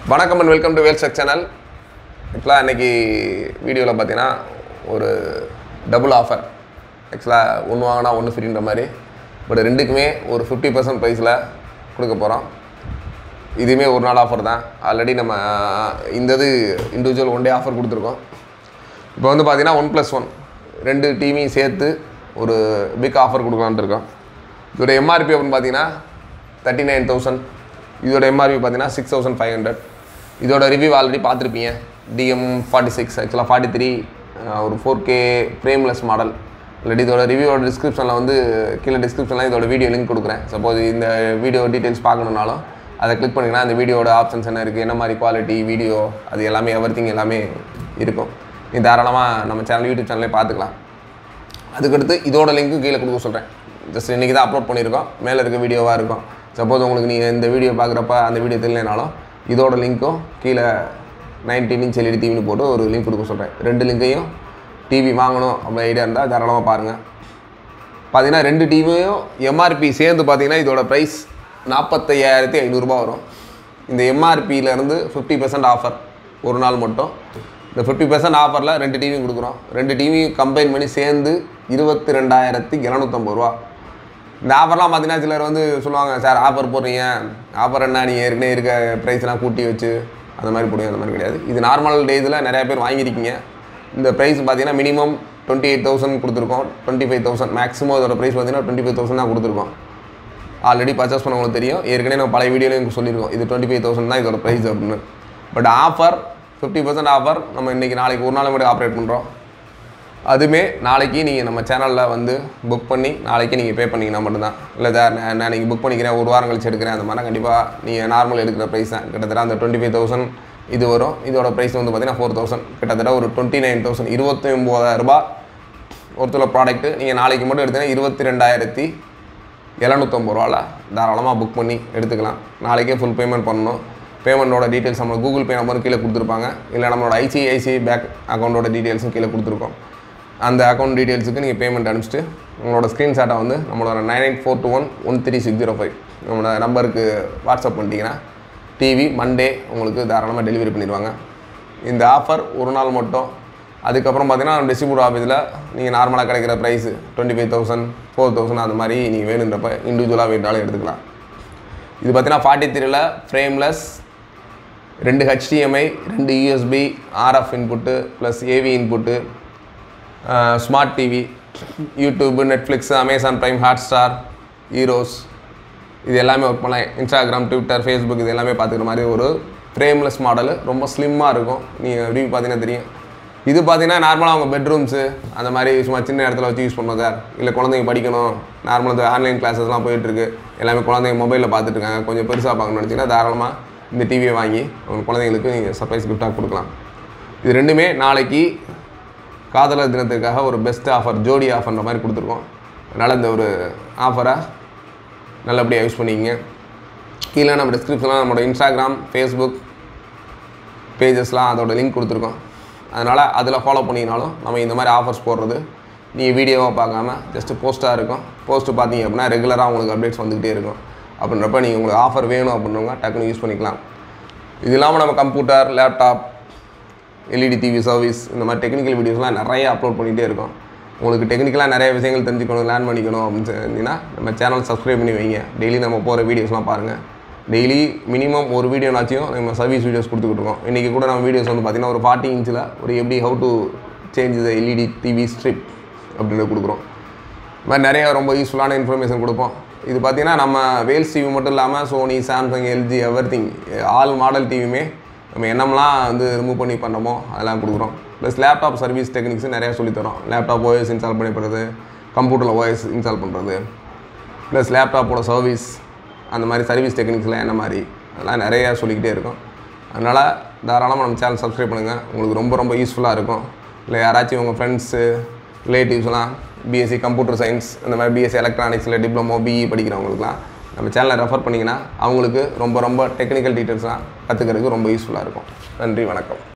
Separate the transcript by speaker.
Speaker 1: வணக்கம் and welcome to Vel check channel ஆக்சுவலாக இன்றைக்கி வீடியோவில் பார்த்தீங்கன்னா ஒரு டபுள் ஆஃபர் ஆக்சுவலாக ஒன்று வாங்கினா ஒன்று ஃப்ரீன்ற மாதிரி பட் ரெண்டுக்குமே ஒரு ஃபிஃப்டி பர்சன்ட் ப்ரைஸில் கொடுக்க போகிறோம் இதுவுமே ஒரு நாள் ஆஃபர் தான் ஆல்ரெடி நம்ம இந்த இது இண்டிவிஜுவல் ஒன் டே ஆஃபர் கொடுத்துருக்கோம் இப்போ வந்து பார்த்தீங்கன்னா ஒன் ப்ளஸ் ஒன் ரெண்டு டீமையும் சேர்த்து ஒரு பிக் ஆஃபர் கொடுக்கலான்ட்டு இருக்கோம் இதோட எம்ஆர்பி அப்படின்னு பார்த்தீங்கன்னா தேர்ட்டி நைன் தௌசண்ட் இதோட எம்ஆர்பி பார்த்தீங்கன்னா சிக்ஸ் தௌசண்ட் ஃபைவ் ஹண்ட்ரட் இதோட ரிவ்யூ ஆல்ரெடி பார்த்துருப்பீங்க டிஎம் ஃபார்ட்டி சிக்ஸ் ஆக்சுவலாக ஃபார்ட்டி த்ரீ ஒரு ஃபோர் கே ஃப்ரேம்லெஸ் மாடல் இல்லாட்டி இதோட ரிவ்யூவோட டிஸ்கிரிப்ஷனில் வந்து கீழே டிஸ்கிரிப்ஷனில் இதோட வீடியோ லிங்க் கொடுக்குறேன் சப்போஸ் இந்த வீடியோ டீட்டெயில்ஸ் பார்க்கணுன்னாலும் அதை கிளிக் பண்ணிங்கன்னா அந்த வீடியோட ஆப்ஷன்ஸ் என்ன இருக்குது என்ன மாதிரி குவாலிட்டி வீடியோ அது எல்லாமே எவ்ரி எல்லாமே இருக்கும் நீ தாராளமாக நம்ம சேனல் யூடியூப் சேனல்லே பார்த்துக்கலாம் அதுக்கடுத்து இதோட லிங்க்கும் கீழே கொடுக்க சொல்கிறேன் ஜஸ்ட் இன்றைக்கி தான் அப்லோட் பண்ணியிருக்கோம் மேலே இருக்க வீடியோவாக இருக்கும் சப்போஸ் உங்களுக்கு நீங்கள் இந்த வீடியோ பார்க்குறப்ப அந்த வீடியோ தெரியலனாலும் இதோட லிங்க்கும் கீழே நைன்டீன் இன்ச் எல்இடி டிவின்னு போட்டு ஒரு லிங்க் கொடுக்க சொல்கிறேன் ரெண்டு லிங்கையும் டிவி வாங்கணும் அப்படி ஐடியா இருந்தால் தாராளமாக பாருங்கள் பார்த்தீங்கன்னா ரெண்டு டிவியும் எம்ஆர்பி சேர்ந்து பார்த்தீங்கன்னா இதோட ப்ரைஸ் நாற்பத்தையாயிரத்தி ஐநூறுரூபா வரும் இந்த எம்ஆர்பியிலேருந்து ஃபிஃப்டி பர்சன்ட் ஆஃபர் ஒரு நாள் மட்டும் இந்த ஃபிஃப்டி பர்சன்ட் ஆஃபரில் ரெண்டு டிவியும் கொடுக்குறோம் ரெண்டு டிவியும் கம்பைன் பண்ணி சேர்ந்து இருபத்தி ரெண்டாயிரத்தி இரநூத்தம்பது ரூபா இந்த ஆஃபர்லாம் பார்த்தீங்கன்னா சிலர் வந்து சொல்லுவாங்க சார் ஆஃபர் போடுறீங்க ஆஃபர் என்ன நீங்கள் ஏற்கனவே இருக்க ப்ரைஸ்லாம் கூட்டி வச்சு அந்த மாதிரி போடுங்க அந்த மாதிரி கிடையாது இது நார்மல் டேஸில் நிறையா பேர் வாங்கியிருக்கீங்க இந்த ப்ரைஸ் பார்த்தீங்கன்னா மினிமம் டுவெண்ட்டி எயிட் தௌசண்ட் கொடுத்துருக்கோம் டுவெண்ட்டி ஃபைவ் தௌசண்ட் மேக்ஸிமம் இதோட ப்ரைஸ் பார்த்தீங்கன்னா டுவெண்ட்டி ஃபைவ் தௌசண்ட் தான் கொடுத்துருக்கோம் ஆல்ரெடி பர்ச்சேஸ் பண்ணவங்களுக்கு தெரியும் ஏற்கனவே நம்ம பழைய வீடியோலையும் சொல்லியிருக்கோம் இது டுவெண்ட்டி ஃபைவ் தௌசண்ட் தான் இதோட ப்ரைஸ் அப்படின்னு but offer fifty percent offer நம்ம இன்றைக்கி நாளைக்கு ஒரு நாள் மட்டும் ஆப்ரேட் பண்ணுறோம் அதுவுமே நாளைக்கு நீங்கள் நம்ம சேனலில் வந்து புக் பண்ணி நாளைக்கு நீங்கள் பே பண்ணிங்கன்னா மட்டும்தான் இல்லை சார் நான் நான் நீங்கள் புக் பண்ணிக்கிறேன் ஒரு வாரம் கழிச்சு எடுக்கிறேன் அந்த மாதிரி கண்டிப்பாக நீங்கள் நார்மல் எடுக்கிற ப்ரைஸ் தான் கிட்டத்தட்ட அந்த டுவெண்ட்டி ஃபைவ் தௌசண்ட் இது வரும் இதோட ப்ரைஸ் வந்து பார்த்தீங்கன்னா ஃபோர் தௌசண்ட் கிட்டத்தட்ட ஒரு டுவெண்ட்டி நைன் தௌசண்ட் இருபத்தி ஒம்போதாயிரம் ரூபாய் ஒருத்தர் ப்ராடக்ட்டு நீங்கள் நாளைக்கு மட்டும் எடுத்தீங்கன்னா இருபத்தி ரெண்டாயிரத்தி எழுநூற்றம்பது ரூபாவில் தாராளமாக புக் பண்ணி எடுத்துக்கலாம் நாளைக்கே ஃபுல் பேமெண்ட் பண்ணணும் பேமெண்ட்டோட டீட்டெயில்ஸ் நம்ம கூகுள் பே நம்பரும் கீழே கொடுத்துருப்பாங்க இல்லை நம்மளோட ஐசிஐசி பேங்க் அக்கௌண்ட்டோட டீட்டெயில்ஸும் கீழே கொடுத்துருக்கோம் அந்த அக்கௌண்ட் டீட்டெயில்ஸுக்கு நீங்கள் பேமெண்ட் அனுப்பிச்சிட்டு உங்களோட ஸ்க்ரீன்ஷாட்டை வந்து நம்மளோட nine eight four two one one three six zero five நம்மளோட நம்பருக்கு வாட்ஸ்அப் பண்ணிட்டீங்கன்னா டிவி மண்டே உங்களுக்கு தாராளமாக டெலிவரி பண்ணிடுவாங்க இந்த ஆஃபர் ஒரு நாள் மட்டும் அதுக்கப்புறம் பார்த்தீங்கன்னா டிஸ்ட்ரிபியூட் ஆஃபீஸில் நீங்கள் நார்மலாக கிடைக்கிற price twenty five thousand four thousand அந்த மாதிரி நீங்கள் வேணுன்றப்ப இண்டிவிஜுவலாக வேண்டாலும் எடுத்துக்கலாம் இது பார்த்தீங்கன்னா ஃபார்ட்டி த்ரீல ஃப்ரேம்லெஸ் ரெண்டு ஹெச்டிஎம்ஐ ரெண்டு USB RF input plus AV input smart TV YouTube Netflix Amazon Prime Hotstar heroes இது எல்லாமே ஒர்க் பண்ணலாம் இன்ஸ்டாகிராம் ட்விட்டர் ஃபேஸ்புக் இது எல்லாமே பார்த்துக்கிற மாதிரி ஒரு ஃப்ரேம்லெஸ் மாடலு ரொம்ப ஸ்லிம்மாக இருக்கும் நீங்கள் ரிவ்யூ பார்த்தீங்கன்னா தெரியும் இது பார்த்தீங்கன்னா நார்மலாக அவங்க பெட்ரூம்ஸு அந்த மாதிரி சும்மா சின்ன இடத்துல வச்சு யூஸ் பண்ணோம் சார் இல்லை குழந்தைங்க படிக்கணும் நார்மலாக இந்த ஆன்லைன் கிளாஸஸ்லாம் போயிட்டுருக்கு எல்லாமே குழந்தைங்க மொபைலில் பார்த்துட்டு இருக்காங்க கொஞ்சம் பெருசாக பார்க்கணும்னு நினச்சிங்கன்னா தாராளமாக இந்த டிவியை வாங்கி உங்கள் குழந்தைங்களுக்கு நீங்கள் சர்ப்ரைஸ் கிஃப்டாக கொடுக்கலாம் இது ரெண்டுமே நாளைக்கு காதலர் தினத்துக்காக ஒரு பெஸ்ட் ஆஃபர் ஜோடி ஆஃபர்ன்ற மாதிரி கொடுத்துருக்கோம் அதனால் இந்த ஒரு ஆஃபரை நல்லபடியாக யூஸ் பண்ணிக்கங்க கீழே நம்ம டிஸ்கிரிப்ஷனில் நம்மளோட இன்ஸ்டாகிராம் ஃபேஸ்புக் பேஜஸ்லாம் அதோட லிங்க் கொடுத்துருக்கோம் அதனால் அதில் ஃபாலோ பண்ணிங்கனாலும் நம்ம இந்த மாதிரி ஆஃபர்ஸ் போடுறது நீங்கள் வீடியோவாக பார்க்காம ஜஸ்ட்டு போஸ்ட்டாக இருக்கும் போஸ்ட்டு பார்த்தீங்க அப்படின்னா ரெகுலராக உங்களுக்கு அப்டேட்ஸ் வந்துக்கிட்டே இருக்கும் அப்படின்றப்ப நீங்கள் உங்களுக்கு ஆஃபர் வேணும் அப்படின்றவங்க டக்குன்னு யூஸ் பண்ணிக்கலாம் இது இல்லாமல் நம்ம computer laptop LED TV service இந்த மாதிரி டெக்னிக்கல் வீடியோஸ்லாம் நிறைய அப்லோட் பண்ணிகிட்டே இருக்கோம் உங்களுக்கு டெக்னிக்கலாக நிறைய விஷயங்கள் தெரிஞ்சுக்கணும் லேர்ன் பண்ணிக்கணும் அப்படின்னு சொன்னீங்கன்னா நம்ம சேனல் சப்ஸ்கிரைப் பண்ணி வைங்க டெய்லி நம்ம போகிற வீடியோஸ்லாம் பாருங்கள் டெய்லி மினிமம் ஒரு வீடியோனாச்சும் நம்ம சர்வீஸ் வீடியோஸ் கொடுத்துக்கிட்டு இருக்கோம் இன்றைக்கி கூட நம்ம வீடியோஸ் வந்து பார்த்திங்கன்னா ஒரு ஃபார்ட்டி இன்ச்சில் ஒரு எப்படி how to change the LED TV strip அப்படின்னு கொடுக்குறோம் இது மாதிரி நிறைய ரொம்ப யூஸ்ஃபுல்லான இன்ஃபர்மேஷன் கொடுப்போம் இது பார்த்திங்கன்னா நம்ம வேல்ஸ் டிவி மட்டும் இல்லாமல் Sony Samsung LG everything all model டிவியுமே நம்ம என்னமெல்லாம் வந்து ரிமூவ் பண்ணி பண்ணமோ அதெல்லாம் கொடுக்குறோம் ப்ளஸ் லேப்டாப் சர்வீஸ் டெக்னிக்ஸும் நிறையா சொல்லித்தரோம் லேப்டாப் ஓஎஸ் இன்ஸ்டால் பண்ணி போடுறது கம்ப்யூட்டரில் ஓஎஸ் இன்ஸ்டால் பண்ணுறது ப்ளஸ் லேப்டாப்போட சர்வீஸ் அந்த மாதிரி சர்வீஸ் டெக்னிக்ஸ்லாம் என்ன மாதிரி அதெல்லாம் நிறையா சொல்லிக்கிட்டே இருக்கும் அதனால் தாராளமாக நம்ம சேனல் சப்ஸ்கிரைப் பண்ணுங்கள் உங்களுக்கு ரொம்ப ரொம்ப யூஸ்ஃபுல்லாக இருக்கும் இல்லை யாராச்சும் உங்கள் ஃப்ரெண்ட்ஸு ரிலேட்டிவ்ஸ்லாம் பிஎஸ்சி கம்ப்யூட்டர் சயின்ஸ் அந்த மாதிரி பிஎஸ்சி எலக்ட்ரானிக்ஸில் டிப்ளமோ பிஇ படிக்கிறவங்களுக்குலாம் நம்ம சேனலை ரெஃபர் பண்ணிங்கன்னா அவங்களுக்கு ரொம்ப ரொம்ப டெக்னிக்கல் டீட்டெயில்ஸ்லாம் கற்றுக்கிறதுக்கு ரொம்ப யூஸ்ஃபுல்லாக இருக்கும் நன்றி வணக்கம்